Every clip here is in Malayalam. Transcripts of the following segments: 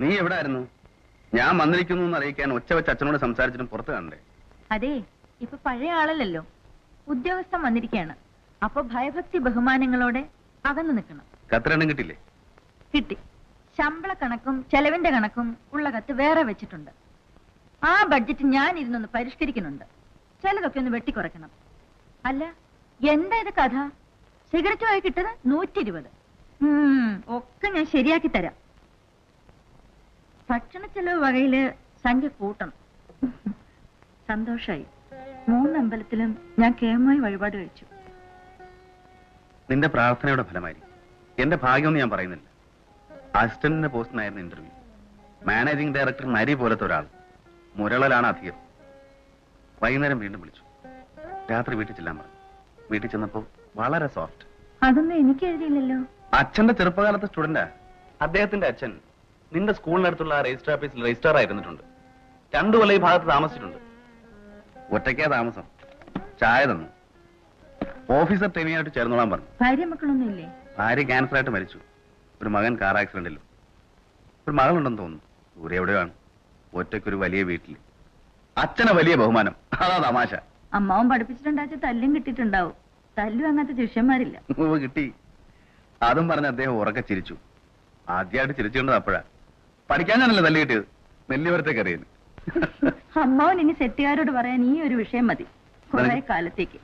നീ എവിടെ ആയിരുന്നു ഞാൻ വന്നിരിക്കുന്നു എന്ന് അറിയിക്കാൻ ഒച്ച വെച്ച് അച്ഛനോട് സംസാരിച്ചിട്ടും പുറത്ത് കാണണ്ടേ അതെ ഇപ്പൊ പഴയ ആളല്ലല്ലോ ഉദ്യോഗസ്ഥൻ വന്നിരിക്കുകയാണ് അപ്പൊ ഭയഭക്തി ബഹുമാനങ്ങളോടെ അകന്നു നിൽക്കണം കത്തിരണ്ടും കിട്ടില്ലേ കിട്ടി ശമ്പള കണക്കും ചെലവിന്റെ കണക്കും ഉള്ള കത്ത് വേറെ വെച്ചിട്ടുണ്ട് ആ ബഡ്ജറ്റ് ഞാൻ ഇരുന്നൊന്ന് പരിഷ്കരിക്കുന്നുണ്ട് ചിലതൊക്കെ ഒന്ന് വെട്ടിക്കുറയ്ക്കണം അല്ല എന്താ ഇത് കഥ സിഗരറ്റുമായി കിട്ടത് നൂറ്റി ഇരുപത് ഒക്കെ ഞാൻ ശരിയാക്കി തരാം ഭക്ഷണ ചെലവ് വകയില് സംഖ്യ കൂട്ടണം സന്തോഷായി മൂന്നമ്പലത്തിലും ഞാൻ കേമായി വഴിപാട് കഴിച്ചു നിന്റെ പ്രാർത്ഥനയുടെ ഫലമായിരിക്കും എന്റെ ഭാഗ്യമൊന്നും ഞാൻ പറയുന്നില്ല അസിസ്റ്റന്റിന്റെ പോസ്റ്റിനായിരുന്നു ഇന്റർവ്യൂ മാനേജിംഗ് ഡയറക്ടർ നരി പോലത്തെ ഒരാൾ മുരളലാണ് അധികം വൈകുന്നേരം വീണ്ടും വിളിച്ചു രാത്രി വീട്ടിൽ ചെല്ലാൻ പറഞ്ഞു വീട്ടിൽ ചെന്നപ്പോ വളരെ സോഫ്റ്റ് അതൊന്നും എനിക്ക് എഴുതിയില്ലല്ലോ അച്ഛന്റെ ചെറുപ്പകാലത്തെ സ്റ്റുഡന്റാ അദ്ദേഹത്തിന്റെ അച്ഛൻ നിന്റെ സ്കൂളിനടുത്തുള്ള രജിസ്റ്റർ ഓഫീസിൽ രജിസ്ട്രാർ ആയിരുന്നിട്ടുണ്ട് രണ്ടു കൊല്ലം ഈ ഭാഗത്ത് താമസിച്ചിട്ടുണ്ട് ഒറ്റയ്ക്കാ താമസം ചായ തന്നു ഓഫീസർ ട്രെയിനിയായിട്ട് ചേർന്നോളാൻ പറഞ്ഞു ഭാര്യ മക്കളൊന്നും ഇല്ലേ ഭാര്യ ക്യാൻസർ ആയിട്ട് മരിച്ചു ഒരു മകൻ കാർ ആക്സിഡന്റിലും ഒരു മകളുണ്ടെന്ന് തോന്നുന്നു ദൂരെ എവിടെയാണ് ഒറ്റയ്ക്കൊരു വലിയ വീട്ടിൽ അച്ഛനെ വലിയ ബഹുമാനം അതാ തമാശ അമ്മാവൻ പഠിപ്പിച്ചിട്ടുണ്ടാച്ച തല്ലും കിട്ടിയിട്ടുണ്ടാവും തല്ലും അങ്ങനത്തെ ശിഷ്യന്മാരില്ല ഉവ്വ് കിട്ടി അതും പറഞ്ഞ് അദ്ദേഹം ഉറക്കെ ചിരിച്ചു ആദ്യമായിട്ട് ചിരിച്ചുകൊണ്ടത് അപ്പോഴാ പഠിക്കാൻ ഞാനല്ലേ തല്ലി കിട്ടിയത് നെല്ലിവരത്തേക്ക് അറിയുന്നു അമ്മാവൻ ഇനി സെറ്റുകാരോട് പറയാൻ ഈ ഒരു വിഷയം മതി കുറെ നിനക്ക്? കാലത്തേക്ക്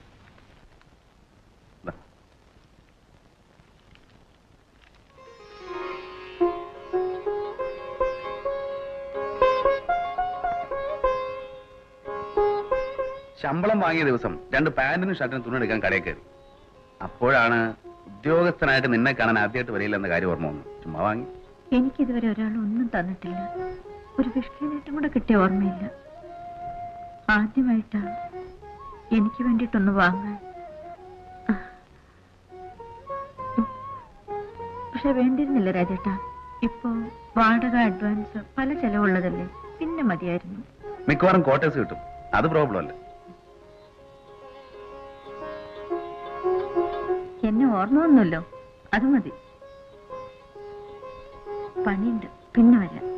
ശമ്പളം വാങ്ങിയ ദിവസം രണ്ട് പാന്റിനും ഷർട്ടിനും തുണിയെടുക്കാൻ കടയിൽ കയറി അപ്പോഴാണ് ഉദ്യോഗസ്ഥനായിട്ട് നിന്നെ കാണാൻ ആദ്യമായിട്ട് വരില്ല എന്ന കാര്യം ഓർമ്മ വന്നു ചുമ്മാ വാങ്ങി എനിക്കിതുവരെ ഒരാൾ ഒന്നും തന്നിട്ടില്ല ഒരു വിഷ്ണുനേറ്റം കൂടെ കിട്ടിയ ഓർമ്മയില്ല ആദ്യമായിട്ടാ എനിക്ക് വേണ്ടിയിട്ടൊന്ന് വാങ്ങാൻ പക്ഷെ വേണ്ടിയിരുന്നില്ല രാജേട്ടാ ഇപ്പോ വാടക അഡ്വാൻസ് പല ചെലവുള്ളതല്ലേ പിന്നെ മതിയായിരുന്നു മിക്കവാറും ക്വാർട്ടേഴ്സ് കിട്ടും അത് പ്രോബ്ലം അല്ല എന്നെ ഓർമ്മ വന്നല്ലോ അത് മതി പണിയുണ്ട് പിന്നെ വരാം